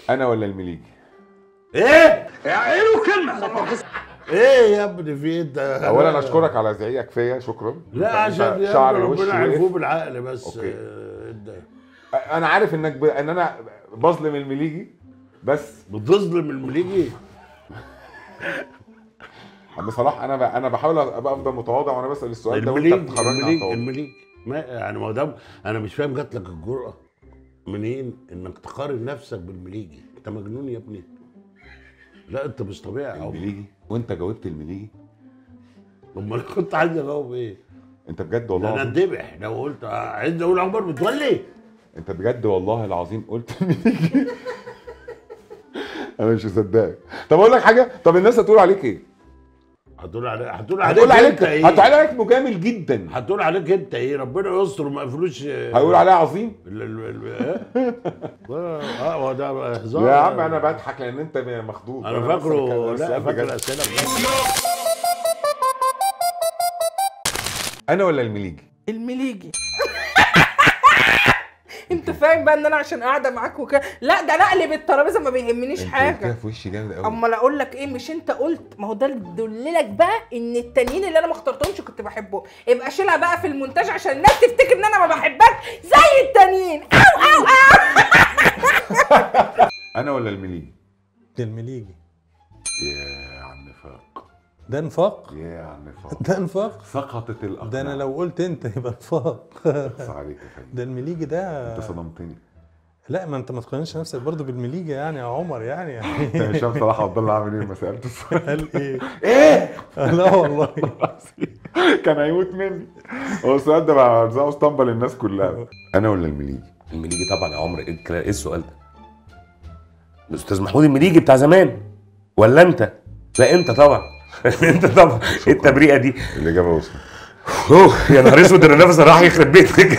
انا ولا المليجي ايه ايه يا ابني في إيه انت اولا اشكرك على زعيقك فيا شكرا لا أنت- عشان أنت يا شعر ابني وشي ربنا وقف. يعرفوه بالعقل بس أوكي. آه، انت انا عارف انك ب... ان انا بظلم المليجي بس بتظلم المليجي عم صلاح انا ب... انا بحاول ابقى افضل متواضع وانا بسال السؤال ده وانت المليج بتخرجني عن المليج طاولة. المليج ما يعني ما دام انا مش فاهم جات لك الجرأة منين انك تقارن نفسك بالمليجي انت مجنون يا ابني لا انت مش طبيعي أو المليجي وانت جاوبت المليجي امال أنا كنت عايز اجاوب ايه؟ انت بجد ده والله انا العظيم اتذبح لو قلت عايز اقول عمر متولي انت بجد والله العظيم قلت المليجي انا مش مصدقك طب اقول لك حاجه طب الناس هتقول عليك ايه هتقول عليك هتقول عليك هتقول عليك انت ايه؟ هتقول عليك مجامل جدا هتقول عليك انت ايه؟ ربنا يستر وما يقفلوش هيقول عليها عظيم ال- ال- ال- إيه؟ اه هو ده هزار يا عم انا بضحك لان انت مخضوض انا بس فاكره بتكلم لا السؤال فاكر بجد. الاسئله بجد. انا ولا المليجي المليجي انت فاهم بقى ان انا عشان قاعده معاك وكده لا ده انا اقلب الترابيزه ما بيهمنيش انت حاجه قلتها في وشي جامد قوي امال اقول لك ايه مش انت قلت ما هو ده اللي يدللك بقى ان التانيين اللي انا ما اخترتهمش كنت بحبهم يبقى شيلها بقى في المونتاج عشان الناس تفتكر ان انا ما بحبكش زي التانيين او او او انا ولا المليجي المليجي يا عم فاق ده نفاق يا عم فاق ده نفاق سقطت الاقنعه ده انا لو قلت انت يبقى نفاق بس عليك يا فندم ده المليجي ده انت صدمتني لا ما انت ما تقارنش نفسك برضه بالمليجي يعني يا عمر يعني يعني انت هشام صلاح عبد الله عامل ايه ما سالت السؤال قال ايه؟ ايه؟ لا والله كان هيموت مني هو السؤال ده بقى ارزاقه اسطمبه للناس كلها انا ولا المليجي المليجي طبعا يا عمر ايه الكلام- إيه السؤال ده؟ الاستاذ محمود المليجي بتاع زمان ولا انت؟ لا انت طبعا انت طبعا ايه التبريئه دي؟ الاجابه وصلت اوه يا نهار اسود انا نفسي راح يخرب بيتك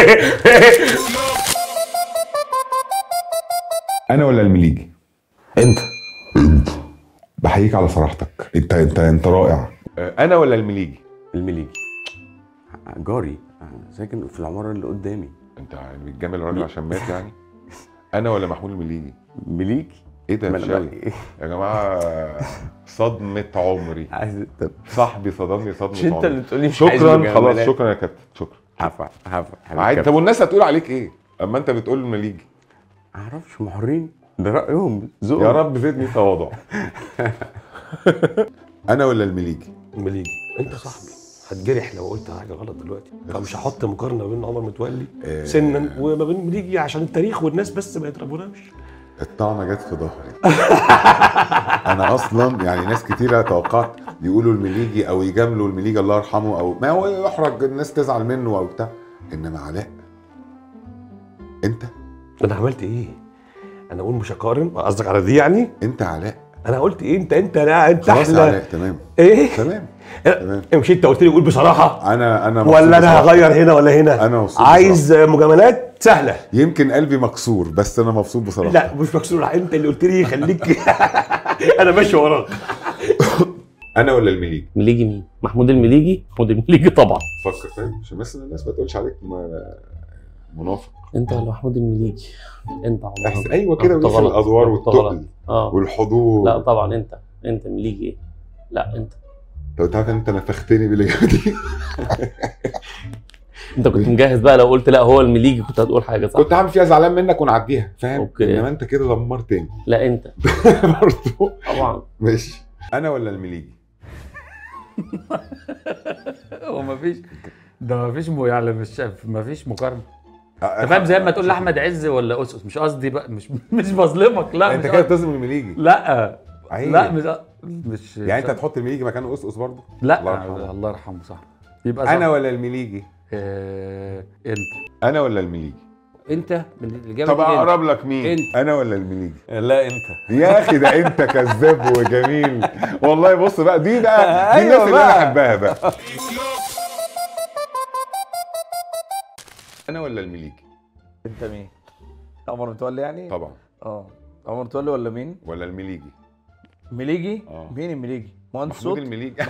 انا ولا المليجي انت بحييك على صراحتك انت انت انت رائع انا ولا المليجي المليجي جاري ساكن في العماره اللي قدامي انت يعني بتجامل الراجل عشان مات يعني انا ولا محمود المليجي مليجي ايه ده ما يا أنا شاوي بقى- يا جماعه صدمه عمري عايز طب صاحبي صدمني صدمه مش انت عمري اللي تقولي مش عايز شكرا مجاملات. خلاص شكرا يا كابتن شكرا عفوا عفوا حبيبي عادي كابتن. طب والناس هتقول عليك ايه اما انت بتقول المليجي معرفش هم حرين ده رايهم ذوقهم يا رب زدني تواضع انا ولا المليجي مليجي انت صاحبي هتجرح لو قلت حاجه غلط دلوقتي فمش هحط مقارنه بين عمر متولي آه. سنا وما بين مليجي عشان التاريخ والناس بس ما يضربوناش الطعنه جت في ظهري انا اصلا يعني ناس كتيره توقعت يقولوا المليجي او يجاملوا المليجي الله يرحمه او ما هو يحرج الناس تزعل منه او بتاع انما علاء انت انا عملت ايه؟ انا اقول مش هقارن قصدك على دي يعني؟ انت علاء انا قلت ايه انت انت لا انت خلاص يا احلى علاء تمام ايه؟ تمام تمام مش انت قلت لي قول بصراحه انا انا مبسوط ولا انا بصراحة. هغير هنا ولا هنا؟ أنا مبسوط عايز مجاملات سهله يمكن قلبي مكسور بس انا مبسوط بصراحه لا مش مكسور انت اللي قلت لي خليك انا ماشي وراك انا ولا المليجي مليجي مين؟ محمود المليجي؟ محمود المليجي طبعا فكر فاهم عشان بس الناس ما تقولش عليك م- منافق انت ولا محمود المليجي؟ انت عمر أحسن. ايوه كده أنت ودي غلط. الادوار أنت غلط. والتقل اه والحضور لا طبعا انت انت مليجي ايه؟ لا انت لو تعرف انت نفختني بالاجابه دي انت كنت مجهز بقى لو قلت لا هو المليجي كنت هتقول حاجه صح؟ كنت عامل فيها زعلان منك ونعديها فاهم أوكي. انما انت كده دمرتني لا انت برضه طبعا ماشي انا ولا المليجي هو مفيش ده مفيش م... يعني مش مفيش مقارنه أ- انت فاهم زي ما تقول لاحمد عز ولا اسس مش قصدي بقى مش مش بظلمك لا انت مش كده قصدي. بتظلم المليجي لا عيب. لا مش مش يعني انت هتحط المليجي مكان قصقص برضه لا الله يرحمه. الله يرحمه صح يبقى صح. انا ولا المليجي آه... انت انا ولا المليجي انت من الاجابه طب دي انت. اقرب لك مين انت. انا ولا المليجي لا انت يا اخي ده انت كذاب وجميل والله بص بقى دي بقى دي أيوة الناس اللي انا بقى. احبها بقى انا ولا المليجي انت مين؟ عمر متولي يعني؟ طبعا اه عمر متولي ولا مين؟ ولا المليجي مليجي؟ اه. مين المليجي؟ مهندس محمود صوت؟ المليجي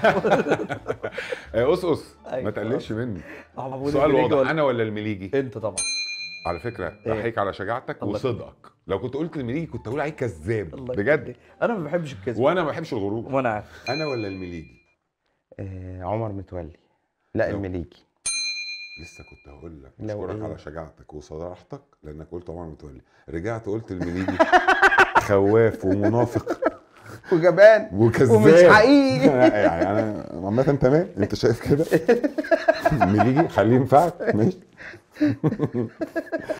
آه، قصقص ما أيوة. تقللش مني محمود سؤال المليجي واضح ولا- انا ولا المليجي انت طبعا على فكره إيه؟ بحيك على شجاعتك الله وصدقك لو كنت قلت المليجي كنت اقول عليك كذاب الله بجد يخليك. انا ما بحبش الكذب وانا ما بحبش الغرور وانا عارف انا ولا المليجي آه عمر متولي لا لو- المليجي لسه كنت هقول لك لو اشكرك إيه؟ على شجاعتك وصراحتك لانك قلت عمر متولي رجعت قلت المليجي خواف ومنافق وجبان وكذاب ومش حقيقي. يعني انا عامه تمام انت شايف كده المليجي خليه ينفعك ماشي